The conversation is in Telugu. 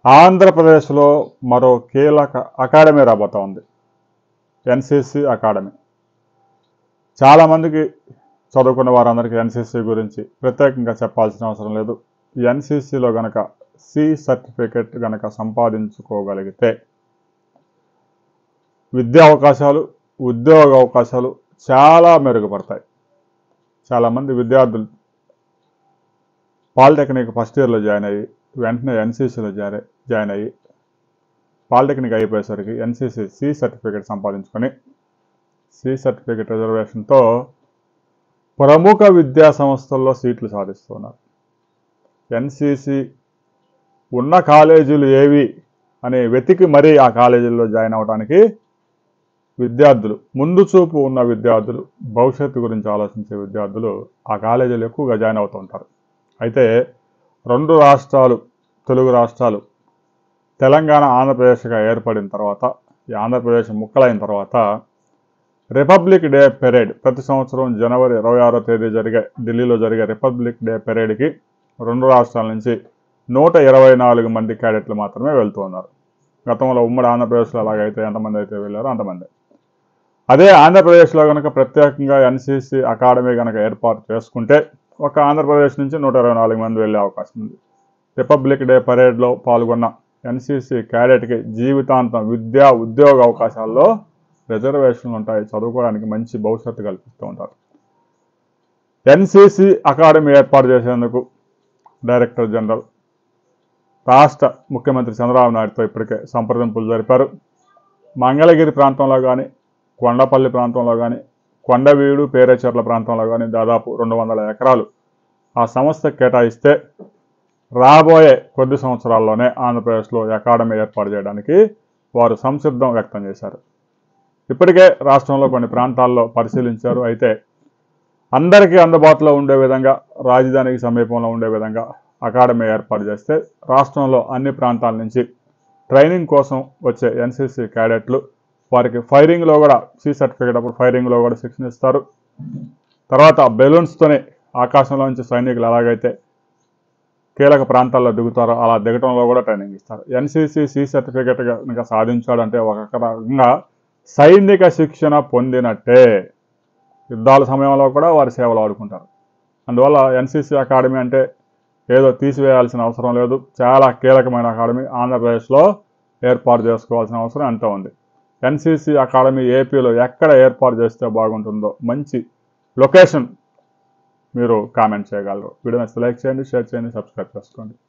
ఆంధ్రప్రదేశ్లో మరో కీలక అకాడమీ రాబోతా ఉంది ఎన్సిసి అకాడమీ చాలామందికి చదువుకున్న వారందరికీ ఎన్సిసి గురించి ప్రత్యేకంగా చెప్పాల్సిన అవసరం లేదు ఎన్సిసిలో గనక సి సర్టిఫికెట్ గనక సంపాదించుకోగలిగితే విద్యా అవకాశాలు ఉద్యోగ అవకాశాలు చాలా మెరుగుపడతాయి చాలామంది విద్యార్థులు పాలిటెక్నిక్ ఫస్ట్ ఇయర్లో జాయిన్ అయ్యి వెంటనే ఎన్సీసీలో జాయిన్ జాయిన్ అయ్యి పాలిటెక్నిక్ అయిపోయేసరికి ఎన్సీసీ సి సర్టిఫికేట్ సంపాదించుకొని సి సర్టిఫికేట్ రిజర్వేషన్తో ప్రముఖ విద్యా సంస్థల్లో సీట్లు సాధిస్తున్నారు ఎన్సీసీ ఉన్న కాలేజీలు ఏవి అని వెతికి మరీ ఆ కాలేజీల్లో జాయిన్ అవడానికి విద్యార్థులు ముందు చూపు ఉన్న విద్యార్థులు భవిష్యత్తు గురించి ఆలోచించే విద్యార్థులు ఆ కాలేజీలు ఎక్కువగా జాయిన్ అవుతూ ఉంటారు అయితే రెండు రాష్ట్రాలు తెలుగు రాష్ట్రాలు తెలంగాణ ఆంధ్రప్రదేశ్గా ఏర్పడిన తర్వాత ఈ ఆంధ్రప్రదేశ్ ముక్కలైన తర్వాత రిపబ్లిక్ డే పెరేడ్ ప్రతి సంవత్సరం జనవరి ఇరవై ఆరో తేదీ జరిగే ఢిల్లీలో జరిగే రిపబ్లిక్ డే పెరేడ్కి రెండు రాష్ట్రాల నుంచి నూట ఇరవై నాలుగు మంది క్యాడెట్లు మాత్రమే వెళ్తూ ఉన్నారు గతంలో ఉమ్మడి ఆంధ్రప్రదేశ్లో అలాగైతే ఎంతమంది అయితే వెళ్ళారో అంతమంది అదే ఆంధ్రప్రదేశ్లో కనుక ప్రత్యేకంగా ఎన్సీసీ అకాడమీ కనుక ఏర్పాటు చేసుకుంటే ఒక ఆంధ్రప్రదేశ్ నుంచి నూట ఇరవై నాలుగు మంది వెళ్ళే అవకాశం ఉంది రిపబ్లిక్ డే పరేడ్లో పాల్గొన్న ఎన్సీసీ క్యాడెట్కి జీవితాంతం విద్యా ఉద్యోగ అవకాశాల్లో రిజర్వేషన్లు ఉంటాయి చదువుకోవడానికి మంచి భవిష్యత్తు కల్పిస్తూ ఉంటారు ఎన్సీసీ అకాడమీ ఏర్పాటు చేసేందుకు డైరెక్టర్ జనరల్ రాష్ట్ర ముఖ్యమంత్రి చంద్రబాబు నాయుడుతో ఇప్పటికే సంప్రదింపులు జరిపారు మంగళగిరి ప్రాంతంలో కానీ కొండపల్లి ప్రాంతంలో కానీ కొండవీడు పేరేచర్ల ప్రాంతంలో కానీ దాదాపు రెండు వందల ఎకరాలు ఆ సంస్థ కేటాయిస్తే రాబోయే కొద్ది సంవత్సరాల్లోనే ఆంధ్రప్రదేశ్లో అకాడమీ ఏర్పాటు చేయడానికి వారు సంసిద్ధం వ్యక్తం చేశారు ఇప్పటికే రాష్ట్రంలో కొన్ని ప్రాంతాల్లో పరిశీలించారు అయితే అందరికీ అందుబాటులో ఉండే విధంగా రాజధానికి సమీపంలో ఉండే విధంగా అకాడమీ ఏర్పాటు చేస్తే రాష్ట్రంలో అన్ని ప్రాంతాల నుంచి ట్రైనింగ్ కోసం వచ్చే ఎన్సీసీ క్యాడెట్లు వారికి ఫైరింగ్లో కూడా సి సర్టిఫికేట్ అప్పుడు ఫైరింగ్లో కూడా శిక్షణ ఇస్తారు తర్వాత బెలూన్స్తోనే ఆకాశంలో నుంచి సైనికులు ఎలాగైతే కీలక ప్రాంతాల్లో దిగుతారో అలా దిగటంలో కూడా ట్రైనింగ్ ఇస్తారు ఎన్సీసీ సి సర్టిఫికేట్ కనుక సాధించాడంటే ఒక రకంగా సైనిక శిక్షణ పొందినట్టే యుద్ధాల సమయంలో కూడా వారి సేవలు ఆడుకుంటారు అందువల్ల ఎన్సీసీ అకాడమీ అంటే ఏదో తీసివేయాల్సిన అవసరం లేదు చాలా కీలకమైన అకాడమీ ఆంధ్రప్రదేశ్లో ఏర్పాటు చేసుకోవాల్సిన అవసరం ఎంతో ఉంది ఎన్సీసీ అకాడమీ ఏపీలో ఎక్కడ ఏర్పాటు చేస్తే బాగుంటుందో మంచి లొకేషన్ మీరు కామెంట్ చేయగలరు వీడియో నచ్చితే లైక్ చేయండి షేర్ చేయండి సబ్స్క్రైబ్ చేసుకోండి